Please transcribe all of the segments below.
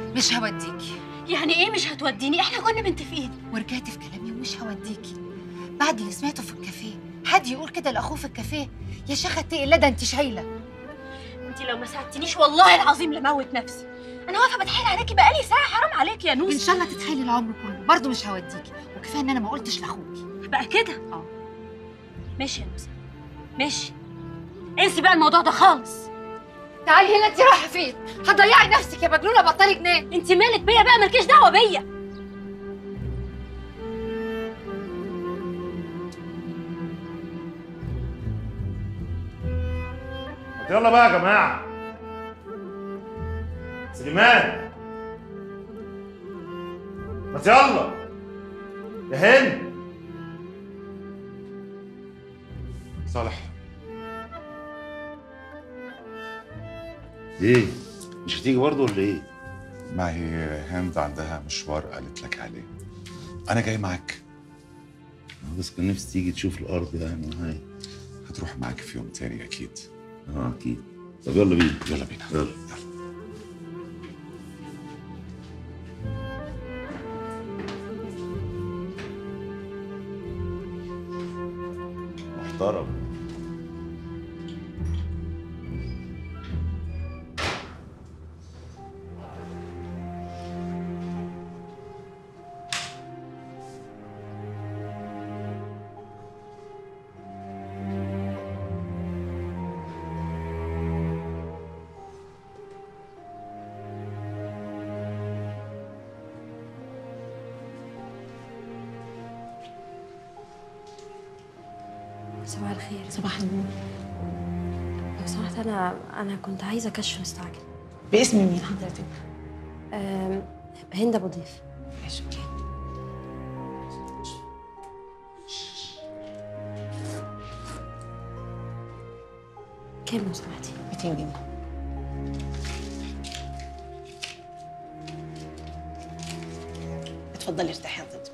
مش هوديكي يعني ايه مش هتوديني احنا كنا متفقين ورجعت في كلامي ومش هوديكي بعد اللي سمعته في الكافيه حد يقول كده لاخوه في الكافيه يا شيخه اتقي الله ده انت شايله انت لو ما ساعدتنيش والله العظيم لموت نفسي انا واقفه بتحايل عليكي بقالي ساعه حرام عليك يا نوس ان شاء الله تتحايلي العمر كله برضه مش هوديكي وكفايه ان انا ما قلتش لاخوكي بقى كده اه ماشي يا نوسه ماشي انسي بقى الموضوع ده خالص تعالي هنا انت رايحه فين هتضيعي نفسك يا مجنونه بطلي جنان انت مالك بيا بقى مالكيش دعوه بيا يلا بقى يا جماعه سليمان بس يلا يا هند صالح ايه مش هتيجي برضه ولا ايه ما هي هند عندها مشوار قالت لك عليه انا جاي معاك بس كان نفسي تيجي تشوف الارض يعني هاي هتروح معاك في يوم تاني اكيد اه اكيد طب يلا بينا يلا بينا يلا يلا محترم صباح الخير صباح النور لو سمحت انا انا كنت عايزه كشف مستعجل باسم مين حضرتك؟ أم، هند ابو ضيف ماشي اوكي كام لو سمحتي 200 جنيه اتفضلي ارتاحي حضرتك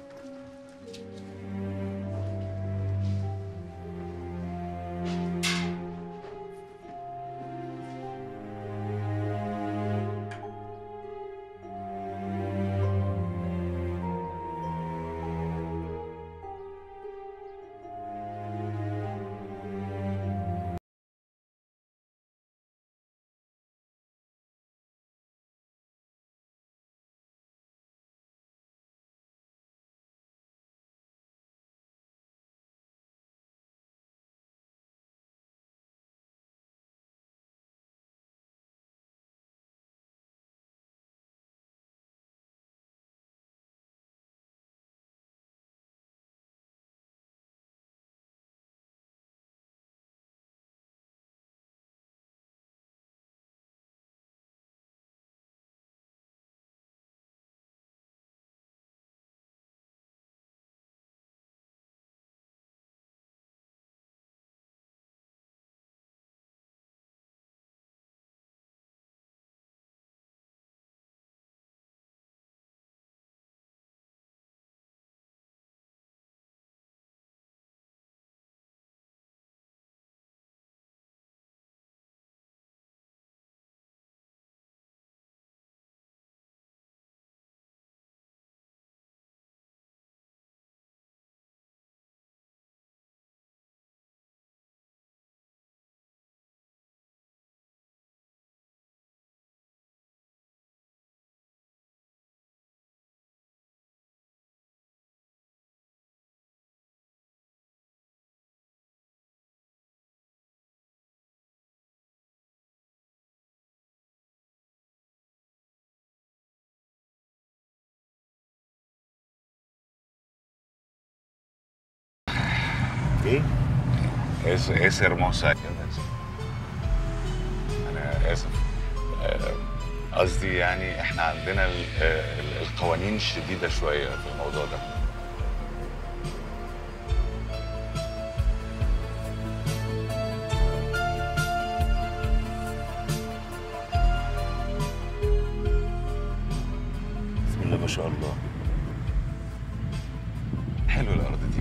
ايه Es, es hermosa انا اسف آه، قصدي يعني احنا عندنا ال- آه، ال- القوانين شديده شويه في الموضوع ده بسم الله ما شاء الله حلو الارض دي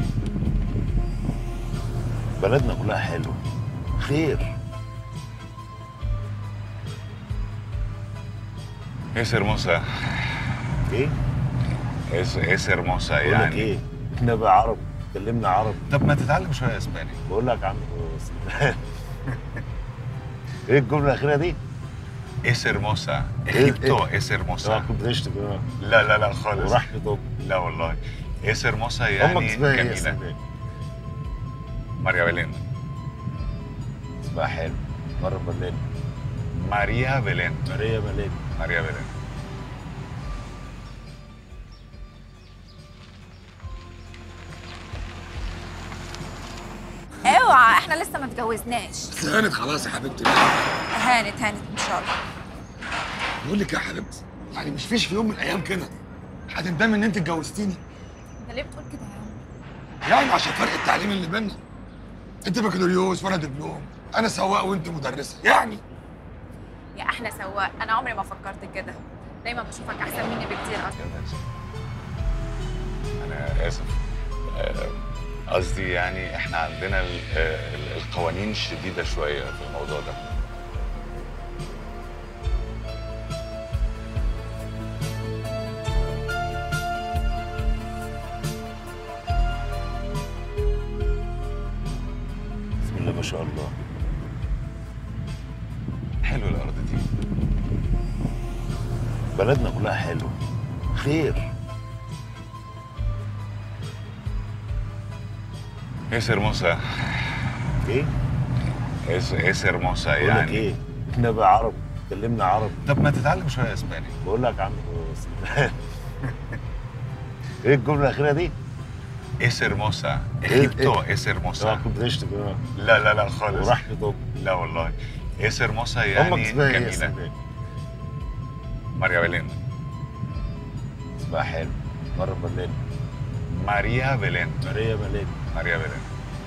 بلدنا كلها حلوه خير Es hermosa. ايه؟ Es, es hermosa بقول لك يعني ايه؟ احنا بقى عرب كلمنا عربي طب ما تتعلم شويه اسباني بقول لك يا عم بس. ايه الجمله الاخيره دي؟ Es hermosa. إيه؟ Egipto es اه hermosa. كنت بتشتم اه لا لا لا خالص وراح في طب لا والله Es hermosa امك يعني اسمها ايه؟ جميلة اسمها ايه؟ ماريا بيلين اسمها حلو مره بلين ماريا بيلين ماريا بلين ماريا بيلين اوعى احنا لسه ما اتجوزناش بس هانت خلاص يا حبيبتي هانت هانت ان شاء الله بقول لك يا حبيبتي يعني مش فيش في يوم من الايام كده هتندمي ان انت اتجوزتيني انت ليه بتقول كده يا عم يعني عشان فرق التعليم اللي بينا انت بكالوريوس وانا دبلوم انا سواق وانت مدرسه يعني يا احلى سواق انا عمري ما فكرت كده دايما بشوفك احسن مني بكتير اصلا انا اسف آه، قصدي يعني احنا عندنا ال- آه، ال- القوانين شديده شويه في الموضوع ده بسم الله ما شاء الله حلو الارض دي بلدنا كلها حلوه خير Es hermosa. ايه؟ Es, es hermosa بقول لك يعني ايه؟ احنا بقى عرب كلمنا عربي طب ما تتعلم شويه اسباني بقول لك يا عم بس. ايه الجمله الاخيره دي؟ Es hermosa. إيه؟ Egipto es اه hermosa. كنت بتشتم اه لا لا لا خالص وراح في طب لا والله Es hermosa امك يعني اسمها ايه؟ جميله اسمها ايه؟ ماريا بيلين اسمها حلو مره بلين ماريا بيلين ماريا بلين ماريا بيلين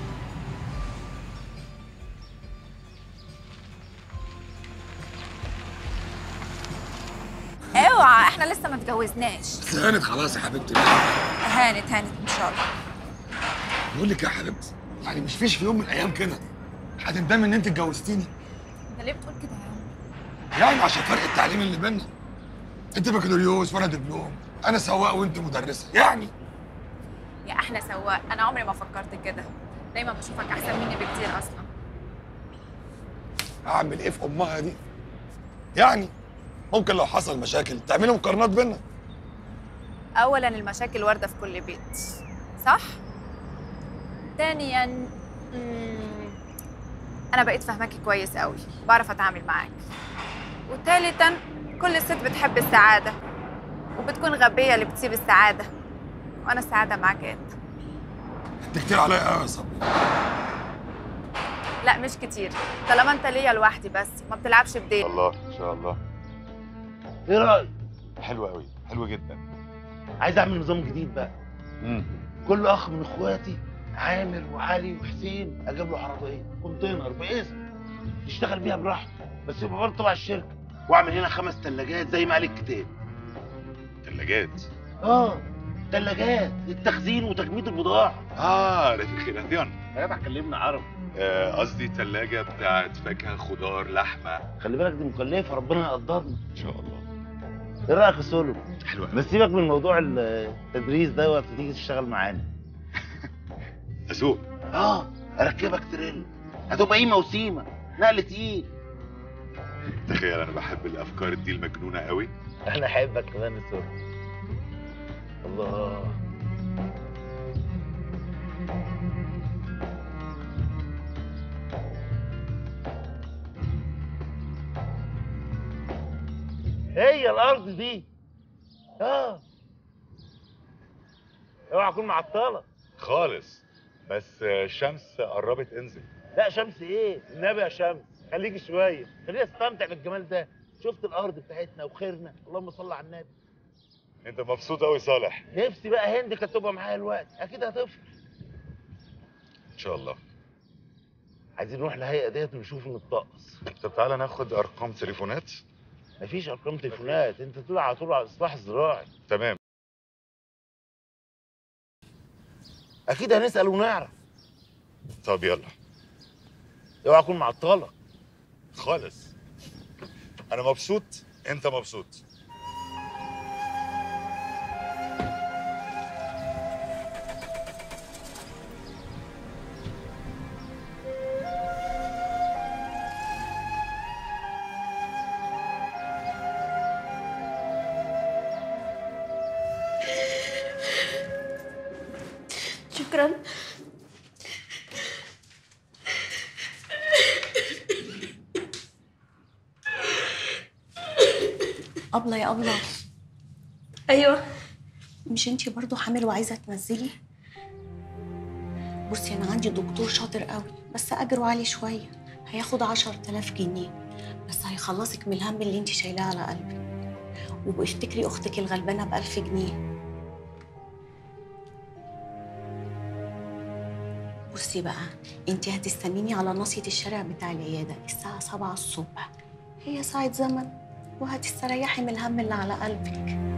اوعى احنا لسه ما اتجوزناش بس هانت خلاص يا حبيبتي هانت هانت ان شاء الله بقول لك يا حبيبتي يعني مش فيش في يوم من الايام كده هتندمي ان انت اتجوزتيني انت ليه بتقول كده يا عم يعني عشان فرق التعليم اللي بينا انت بكالوريوس وانا دبلوم انا سواق وانت مدرسه يعني يا احلى سواق انا عمري ما فكرت كده دايما بشوفك احسن مني بكتير اصلا اعمل ايه في امها دي يعني ممكن لو حصل مشاكل تعملي مقارنات بينا اولا المشاكل وارده في كل بيت صح ثانيا مم، انا بقيت فاهماكي كويس قوي بعرف اتعامل معاك وثالثا كل ست بتحب السعاده وبتكون غبيه اللي بتسيب السعاده وانا السعاده معاك انت انت كتير عليا قوي يا صبري لا مش كتير طالما انت ليا لوحدي بس ما بتلعبش بديل الله ان شاء الله ايه رايك؟ حلو قوي حلو جدا عايز اعمل نظام جديد بقى مم. كل اخ من اخواتي عامر وعلي وحسين اجيب له عربيه كونتينر باسم يشتغل بيها براحته بس يبقى برضه تبع الشركه واعمل هنا خمس ثلاجات زي ما قال الكتاب ثلاجات اه ثلاجات للتخزين وتجميد البضاعه اه ريفريجيراسيون يا جدع كلمنا عربي آه، قصدي ثلاجه بتاعت فاكهه خضار لحمه خلي بالك دي مكلفه ربنا يقدرنا ان شاء الله ايه رايك يا سولو حلوه بس سيبك من موضوع التدريس ده وقت تيجي تشتغل معانا اسوق اه اركبك تريل هتبقى قيمه وسيمه نقل تقيل تخيل انا بحب الافكار دي المجنونه قوي انا احبك كمان يا سولو الله هي الارض دي اه اوعى اكون معطله خالص بس آه، الشمس قربت انزل لا شمس ايه النبي يا شمس خليكي شويه خلينا نستمتع بالجمال ده شفت الارض بتاعتنا وخيرنا اللهم صل على النبي انت مبسوط قوي صالح نفسي بقى هند كانت تبقى معايا الوقت اكيد هتفرق ان شاء الله عايزين نروح الهيئه ديت ونشوف نتطقص طب تعالى ناخد ارقام تليفونات مفيش ارقام تليفونات انت تقول على طول على الاصلاح الزراعي تمام اكيد هنسال ونعرف طب يلا اوعى اكون معطله خالص انا مبسوط انت مبسوط شكرا أبلة يا أبلة ايوه مش انتي برضو حامل وعايزة تنزلي بصي أنا عندي دكتور شاطر قوي بس أجره عالي شوية هياخد عشر تلاف جنيه بس هيخلصك من الهم اللي انتي شايلاه على قلبك وبافتكري أختك الغلبانة بألف جنيه بصي بقى انتي هتستنيني على ناصية الشارع بتاع العيادة الساعة سبعة الصبح هي ساعة زمن وهتستريحي من الهم اللي على قلبك